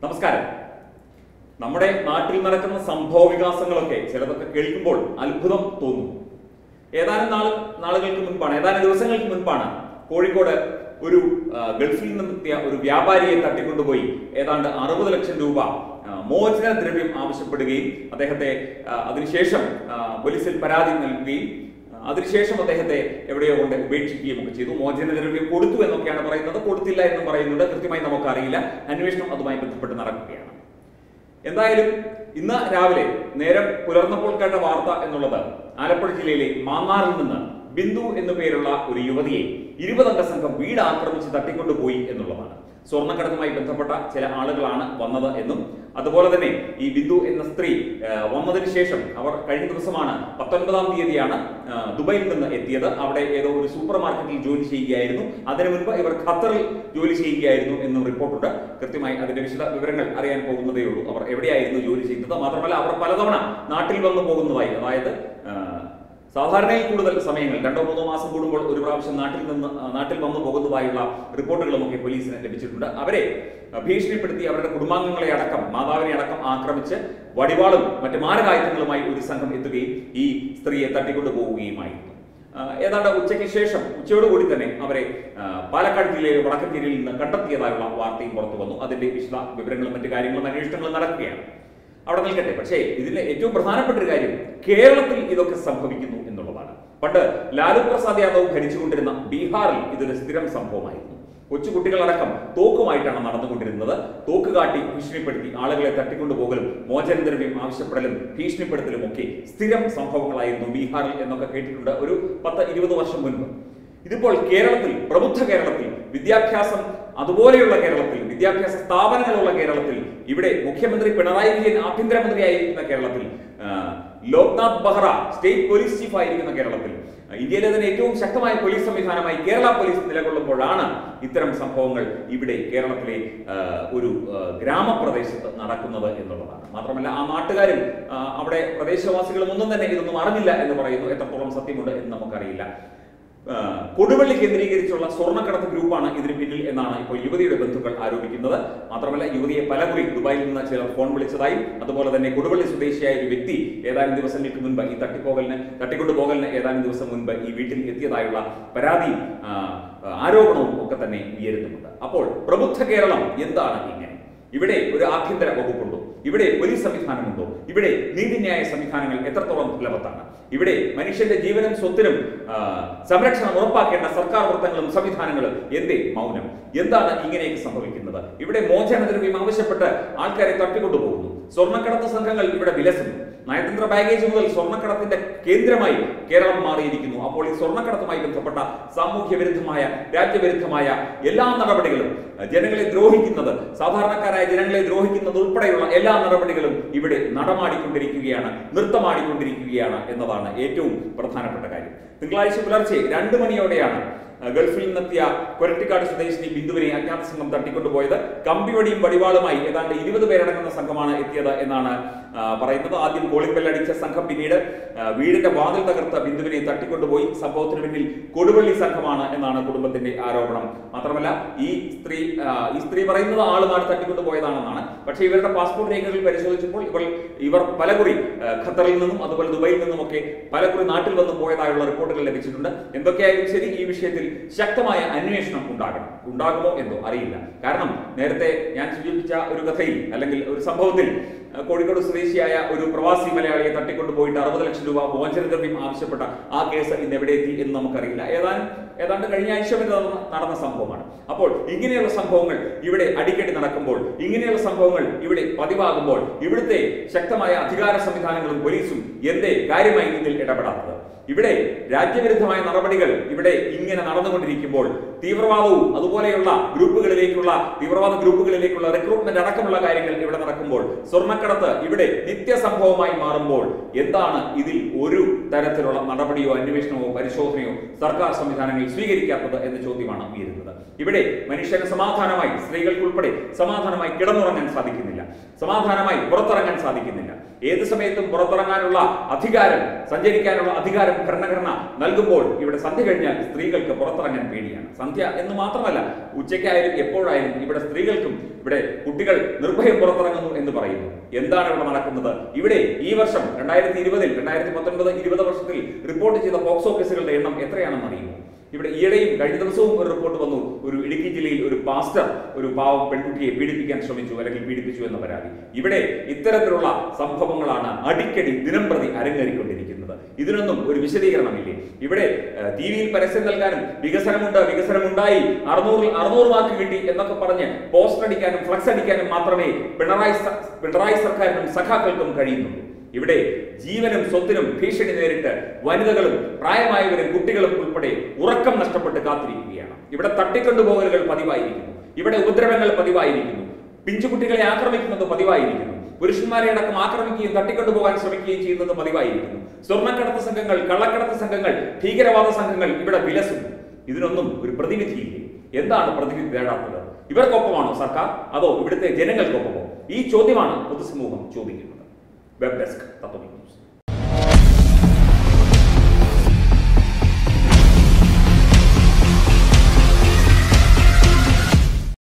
നമസ്കാരം നമ്മുടെ നാട്ടിൽ നടക്കുന്ന സംഭവ വികാസങ്ങളൊക്കെ ചിലതൊക്കെ കേൾക്കുമ്പോൾ അത്ഭുതം തോന്നും ഏതാനും നാൾ നാളുകൾക്ക് മുൻപാണ് ഏതാനും ദിവസങ്ങൾക്ക് മുൻപാണ് കോഴിക്കോട് ഒരു ആ, ഗൾഫിൽ നിന്നെത്തിയ ഒരു വ്യാപാരിയെ തട്ടിക്കൊണ്ടുപോയി ഏതാണ്ട് അറുപത് ലക്ഷം രൂപ ആ, മോചന ദ്രവ്യം ആവശ്യപ്പെടുകയും അദ്ദേഹത്തെ ആ, അതിനുശേഷം ആ, പോലീസിൽ പരാതി നൽകുകയും ആ, അതിനുശേഷം അദ്ദേഹത്തെ എവിടെയോ കൊണ്ട് ഉപേക്ഷിക്കുകയും ഒക്കെ ചെയ്തു മോചന ദ്രവ്യം കൊടുത്തു എന്നൊക്കെയാണ് പറയുന്നത് കൊടുത്തില്ല എന്നും പറയുന്നുണ്ട് കൃത്യമായി നമുക്കറിയില്ല അന്വേഷണം അതുമായി ബന്ധപ്പെട്ട് നടക്കുകയാണ് എന്തായാലും ഇന്ന് രാവിലെ നേരം പുലർന്നപ്പോൾ കേട്ട വാർത്ത എന്നുള്ളത് ആലപ്പുഴ ജില്ലയിലെ മാന്നാറിൽ നിന്ന് ബിന്ദു എന്നു പേരുള്ള ഒരു യുവതിയെ ഇരുപതംഗ സംഘം വീട് ആക്രമിച്ച് തട്ടിക്കൊണ്ടുപോയി എന്നുള്ളതാണ് സ്വർണ്ണക്കടത്തുമായി ബന്ധപ്പെട്ട ചില ആളുകളാണ് വന്നത് എന്നും അതുപോലെ തന്നെ ഈ ബിന്ദു എന്ന സ്ത്രീ ആ, വന്നതിന് ശേഷം അവർ കഴിഞ്ഞ ദിവസമാണ് പത്തൊൻപതാം തീയതിയാണ് ആ, ദുബൈയിൽ നിന്ന് എത്തിയത് അവിടെ ഏതോ ഒരു സൂപ്പർ മാർക്കറ്റിൽ ജോലി ചെയ്യുകയായിരുന്നു അതിനു മുൻപ് ഇവർ ഖത്തറിൽ ജോലി ചെയ്യുകയായിരുന്നു എന്നും റിപ്പോർട്ടുണ്ട് കൃത്യമായി അതിന്റെ വിശദ വിവരങ്ങൾ അറിയാൻ പോകുന്നതേ ഉള്ളൂ അവർ എവിടെയായിരുന്നു ജോലി ചെയ്യുന്നത് മാത്രമല്ല അവർ പലതവണ നാട്ടിൽ വന്നു പോകുന്നതായി അതായത് ആ, സാധാരണയിൽ കൂടുതൽ സമയങ്ങൾ രണ്ടോ മൂന്നോ മാസം കൂടുമ്പോൾ ഒരു പ്രാവശ്യം നാട്ടിൽ നിന്ന് ആ, നാട്ടിൽ വന്നു പോകുന്നതായുള്ള റിപ്പോർട്ടുകളുമൊക്കെ പോലീസിന് ലഭിച്ചിട്ടുണ്ട് അവരെ ആ, ഭീഷണിപ്പെടുത്തി അവരുടെ കുടുംബാംഗങ്ങളെ അടക്കം മാതാവിനെ അടക്കം ആക്രമിച്ച് വടിവാളും മറ്റ് മാരകായുധങ്ങളുമായി ഒരു സംഘം എത്തുകയും ഈ സ്ത്രീയെ തട്ടിക്കൊണ്ടു പോവുകയുമായിരുന്നു ആ, ഏതാണ്ട് ഉച്ചയ്ക്ക് ശേഷം ഉച്ചയോടുകൂടി തന്നെ അവരെ ആ, പാലക്കാട് ജില്ലയിലെ വടക്കഞ്ചേരിയിൽ നിന്ന് കണ്ടെത്തിയതായുള്ള വാർത്തയും പുറത്തു വന്നു അതിന്റെ വിശദ വിവരങ്ങളും മറ്റു കാര്യങ്ങളും അന്വേഷണങ്ങളും നടക്കുകയാണ് അവിടെ നിൽക്കട്ടെ പക്ഷേ ഇതിലെ ഏറ്റവും പ്രധാനപ്പെട്ട ഒരു കാര്യം കേരളത്തിൽ ഇതൊക്കെ സംഭവിക്കുന്നു എന്നുള്ളതാണ് പണ്ട് ലാലു പ്രസാദ് യാദവ് ഭരിച്ചുകൊണ്ടിരുന്ന ബീഹാറിൽ ഇതൊരു സ്ഥിരം സംഭവമായിരുന്നു കൊച്ചുകുട്ടികളടക്കം തോക്കുമായിട്ടാണ് നടന്നുകൊണ്ടിരുന്നത് തോക്ക് കാട്ടി ഭീഷണിപ്പെടുത്തി ആളുകളെ തട്ടിക്കൊണ്ടുപോകലും മോചനദ്രവ്യം ആവശ്യപ്പെടലും ഭീഷണിപ്പെടുത്തലും ഒക്കെ സ്ഥിരം സംഭവങ്ങളായിരുന്നു ബീഹാറിൽ എന്നൊക്കെ കേട്ടിട്ടുണ്ട് ഒരു പത്ത് ഇരുപത് വർഷം മുൻപ് ഇതിപ്പോൾ കേരളത്തിൽ പ്രബുദ്ധ കേരളത്തിൽ വിദ്യാഭ്യാസം അതുപോലെയുള്ള കേരളത്തിൽ വിദ്യാഭ്യാസ സ്ഥാപനങ്ങളുള്ള കേരളത്തിൽ ഇവിടെ മുഖ്യമന്ത്രി പിണറായി വിജയൻ ആഭ്യന്തരമന്ത്രിയായിരിക്കുന്ന കേരളത്തിൽ ആ, Loknath Behera state police chief ആയിരിക്കുന്ന കേരളത്തിൽ ആ, ഇന്ത്യയിലെ തന്നെ ഏറ്റവും ശക്തമായ പോലീസ് സംവിധാനമായി കേരള പോലീസ് നിലകൊള്ളുമ്പോഴാണ് ഇത്തരം സംഭവങ്ങൾ ഇവിടെ കേരളത്തിലെ ആ, ഒരു ആ, ഗ്രാമപ്രദേശത്ത് നടക്കുന്നത് എന്നുള്ളതാണ് മാത്രമല്ല ആ നാട്ടുകാരും ആ, അവിടെ പ്രദേശവാസികളും ഒന്നും തന്നെ ഇതൊന്നും അറിഞ്ഞില്ല എന്ന് പറയുന്നു എത്രത്തോളം സത്യമുണ്ട് എന്ന് നമുക്കറിയില്ല ആ, കൊടുവള്ളി കേന്ദ്രീകരിച്ചുള്ള സ്വർണ്ണക്കടത്ത് ഗ്രൂപ്പാണ് ഇതിന് പിന്നിൽ എന്നാണ് ഇപ്പോൾ യുവതിയുടെ ബന്ധുക്കൾ ആരോപിക്കുന്നത് മാത്രമല്ല യുവതിയെ പലകുറി ദുബായിൽ നിന്ന് ചിലർ ഫോൺ വിളിച്ചതായും അതുപോലെ തന്നെ കൊടുവള്ളി സ്വദേശിയായ ഒരു വ്യക്തി ഏതാനും ദിവസങ്ങൾക്ക് മുൻപ് ഈ തട്ടിപ്പോകലിന് തട്ടിക്കൊണ്ടുപോകലിന് ഏതാനും ദിവസം മുൻപ് ഈ വീട്ടിൽ എത്തിയതായുള്ള പരാതിയും ആ, ആരോപണവും ഒക്കെ തന്നെ ഉയരുന്നുമുണ്ട് അപ്പോൾ പ്രബുദ്ധ കേരളം എന്താണ് ഇങ്ങനെ ഇവിടെ ഒരു ആഭ്യന്തര വകുപ്പുണ്ടോ ഇവിടെ പോലീസ് സംവിധാനമുണ്ടോ ഇവിടെ നീതിന്യായ സംവിധാനങ്ങൾ എത്രത്തോളം ഫലവത്താണ് ഇവിടെ മനുഷ്യന്റെ ജീവനും സ്വത്തിനും ആ, സംരക്ഷണം ഉറപ്പാക്കേണ്ട സർക്കാർ വൃത്തങ്ങളും സംവിധാനങ്ങളും എന്തേ മൗനം എന്താണ് ഇങ്ങനെയൊക്കെ സംഭവിക്കുന്നത് ഇവിടെ മോചനദ്രവ്യം ആവശ്യപ്പെട്ട് ആൾക്കാരെ തട്ടിക്കൊണ്ടുപോകുന്നു സ്വർണ്ണക്കടത്ത് സംഘങ്ങൾ ഇവിടെ വിലസുന്നു നയതന്ത്ര ബാഗേജ് മുതൽ സ്വർണ്ണക്കടത്തിന്റെ കേന്ദ്രമായി കേരളം മാറിയിരിക്കുന്നു അപ്പോൾ ഈ സ്വർണ്ണക്കടത്തുമായി ബന്ധപ്പെട്ട സാമൂഹ്യ വിരുദ്ധമായ രാജ്യവിരുദ്ധമായ എല്ലാ നടപടികളും അഹ് ജനങ്ങളെ ദ്രോഹിക്കുന്നത് സാധാരണക്കാരായ ജനങ്ങളെ ദ്രോഹിക്കുന്നത് ഉൾപ്പെടെയുള്ള എല്ലാ നടപടികളും ഇവിടെ നടമാടിക്കൊണ്ടിരിക്കുകയാണ് നൃത്തമാടിക്കൊണ്ടിരിക്കുകയാണ് എന്നതാണ് ഏറ്റവും പ്രധാനപ്പെട്ട കാര്യം തിങ്കളാഴ്ച പുലർച്ചെ രണ്ട് മണിയോടെയാണ് അഹ് ഗൾഫിൽ നിന്നെത്തിയ കൊരട്ടിക്കാട് സ്വദേശിനി ബിന്ദുവിനെ അജ്ഞാത സംഘം തട്ടിക്കൊണ്ടുപോയത് കമ്പിവടിയും വടിവാളുമായി ഏതാണ്ട് ഇരുപത് പേരടങ്ങുന്ന സംഘമാണ് എത്തിയത് എന്നാണ് ആ, പറയുന്നത് ആദ്യം കോളിംഗ് ബെല്ലടിച്ച സംഘം പിന്നീട് ആ, വീടിന്റെ വാതിൽ തകർത്ത് ബിന്ദുവിനെ തട്ടിക്കൊണ്ടുപോയി സംഭവത്തിന് പിന്നിൽ കൊടുവള്ളി സംഘമാണ് എന്നാണ് കുടുംബത്തിന്റെ ആരോപണം മാത്രമല്ല ഈ സ്ത്രീ ആ, ഈ സ്ത്രീ പറയുന്നത് ആളുമാണ് തട്ടിക്കൊണ്ടുപോയതാണെന്നാണ് പക്ഷേ ഇവരുടെ പാസ്പോർട്ട് രേഖകൾ പരിശോധിച്ചപ്പോൾ ഇവർ ഇവർ പലകുറി ആ, ഖത്തറിൽ നിന്നും അതുപോലെ ദുബൈയിൽ നിന്നുമൊക്കെ പലകുറി നാട്ടിൽ വന്ന് പോയതായുള്ള റിപ്പോർട്ടുകൾ ലഭിച്ചിട്ടുണ്ട് എന്തൊക്കെയായാലും ശരി ഈ വിഷയത്തിൽ ശക്തമായ അന്വേഷണം ഉണ്ടാകണം ഉണ്ടാകുമോ എന്തോ അറിയില്ല കാരണം നേരത്തെ ഞാൻ സൂചിപ്പിച്ച ഒരു കഥയിൽ അല്ലെങ്കിൽ ഒരു സംഭവത്തിൽ ആ, കോഴിക്കോട് സ്വദേശിയായ ഒരു പ്രവാസി മലയാളിയെ തട്ടിക്കൊണ്ടുപോയിട്ട് അറുപത് ലക്ഷം രൂപ മോചനദ്രവ്യം ആവശ്യപ്പെട്ട ആ കേസ് ഇന്ന് എവിടെ എത്തി എന്ന് നമുക്കറിയില്ല ഏതാനും ഏതാണ്ട് കഴിഞ്ഞ ആഴ്ച വരെ നടന്ന നടന്ന സംഭവമാണ് അപ്പോൾ ഇങ്ങനെയുള്ള സംഭവങ്ങൾ ഇവിടെ അടിക്കടി നടക്കുമ്പോൾ ഇങ്ങനെയുള്ള സംഭവങ്ങൾ ഇവിടെ പതിവാകുമ്പോൾ ഇവിടുത്തെ ശക്തമായ അധികാര സംവിധാനങ്ങളും പോലീസും എന്തേ കാര്യമായി ഇതിൽ ഇടപെടാത്തത് ഇവിടെ രാജ്യവിരുദ്ധമായ നടപടികൾ ഇവിടെ ഇങ്ങനെ നടന്നുകൊണ്ടിരിക്കുമ്പോൾ തീവ്രവാദവും അതുപോലെയുള്ള ഗ്രൂപ്പുകളിലേക്കുള്ള തീവ്രവാദ ഗ്രൂപ്പുകളിലേക്കുള്ള റിക്രൂട്ട്മെന്റ് അടക്കമുള്ള കാര്യങ്ങൾ ഇവിടെ നടക്കുമ്പോൾ സ്വർണ്ണക്കടത്ത് ഇവിടെ നിത്യസംഭവമായി മാറുമ്പോൾ എന്താണ് ഇതിൽ ഒരു തരത്തിലുള്ള നടപടിയോ അന്വേഷണമോ പരിശോധനയോ സർക്കാർ സംവിധാനങ്ങൾ സ്വീകരിക്കാത്തത് എന്ന ചോദ്യമാണ് ഉയരുന്നത് ഇവിടെ മനുഷ്യന് സമാധാനമായി സ്ത്രീകൾക്കുൾപ്പെടെ സമാധാനമായി കിടന്നുറങ്ങാൻ സാധിക്കുന്നില്ല സമാധാനമായി പുറത്തിറങ്ങാൻ സാധിക്കുന്നില്ല ഏത് സമയത്തും പുറത്തിറങ്ങാനുള്ള അധികാരം സഞ്ചരിക്കാനുള്ള അധികാരം ഭരണഘടന നൽകുമ്പോൾ ഇവിടെ സന്ധ്യ കഴിഞ്ഞാൽ സ്ത്രീകൾക്ക് പുറത്തിറങ്ങാൻ പേടിയാണ് സന്ധ്യ എന്ന് മാത്രമല്ല ഉച്ചയ്ക്കായാലും എപ്പോഴായാലും ഇവിടെ സ്ത്രീകൾക്കും ഇവിടെ കുട്ടികൾ നിർഭയം പുറത്തിറങ്ങുന്നു എന്ന് പറയുന്നു എന്താണ് ഇവിടെ നടക്കുന്നത് ഇവിടെ ഈ വർഷം രണ്ടായിരത്തി ഇരുപതിൽ രണ്ടായിരത്തി പത്തൊൻപത് ഇരുപത് വർഷത്തിൽ റിപ്പോർട്ട് ചെയ്ത പോക്സോ കേസുകളുടെ എണ്ണം എത്രയാണെന്ന് അറിയുമോ ഇവിടെ ഈയിടെയും കഴിഞ്ഞ ദിവസവും ഒരു റിപ്പോർട്ട് വന്നു ഒരു ഇടുക്കി ജില്ലയിൽ ഒരു പാസ്റ്റർ ഒരു പാവം പെൺകുട്ടിയെ പീഡിപ്പിക്കാൻ ശ്രമിച്ചു അല്ലെങ്കിൽ പീഡിപ്പിച്ചു എന്ന പരാതി ഇവിടെ ഇത്തരത്തിലുള്ള സംഭവങ്ങളാണ് അടിക്കടി ദിനം പ്രതി അരങ്ങേറിക്കൊണ്ടിരിക്കുന്നത് ഇതിനൊന്നും ഒരു വിശദീകരണമില്ലേ ഇവിടെ ടി വിയിൽ പരസ്യം നൽകാനും വികസനമുണ്ട് വികസനമുണ്ടായി അറുന്നൂറ് അറുന്നൂറ് മാർക്ക് കിട്ടി എന്നൊക്കെ പറഞ്ഞ് പോസ്റ്റർ അടിക്കാനും ഫ്ലക്സ് അടിക്കാനും മാത്രമേ പിണറായി സ- പിണറായി സർക്കാരിനും സഖാക്കൾക്കും കഴിയുന്നുള്ളൂ ഇവിടെ ജീവനും സ്വത്തിനും ഭീഷണി നേരിട്ട് വനിതകളും പ്രായമായവരും കുട്ടികളും ഉൾപ്പെടെ ഉറക്കം നഷ്ടപ്പെട്ട് കാത്തിരിക്കുകയാണ് ഇവിടെ തട്ടിക്കൊണ്ടുപോകലുകൾ പതിവായിരിക്കുന്നു ഇവിടെ ഉപദ്രവങ്ങൾ പതിവായിരിക്കുന്നു പിഞ്ചുകുട്ടികളെ ആക്രമിക്കുന്നത് പതിവായിരിക്കുന്നു പുരുഷന്മാരെ അടക്കം ആക്രമിക്കുകയും തട്ടിക്കൊണ്ടുപോകാൻ ശ്രമിക്കുകയും ചെയ്യുന്നത് പതിവായിരിക്കുന്നു സ്വർണ്ണക്കടത്ത് സംഘങ്ങൾ കള്ളക്കടത്ത് സംഘങ്ങൾ ഭീകരവാദ സംഘങ്ങൾ ഇവിടെ വിലസുന്നു ഇതിനൊന്നും ഒരു പ്രതിനിധിയില്ലേ എന്താണ് പ്രതിനിധി തേടാത്തത് ഇവർക്കൊപ്പമാണോ സർക്കാർ അതോ ഇവിടുത്തെ ജനങ്ങൾക്കൊപ്പമോ ഈ ചോദ്യമാണ് പൊതുസമൂഹം ചോദിക്കുന്നത് വെബ് ഡെസ്ക് തത്വമി ന്യൂസ്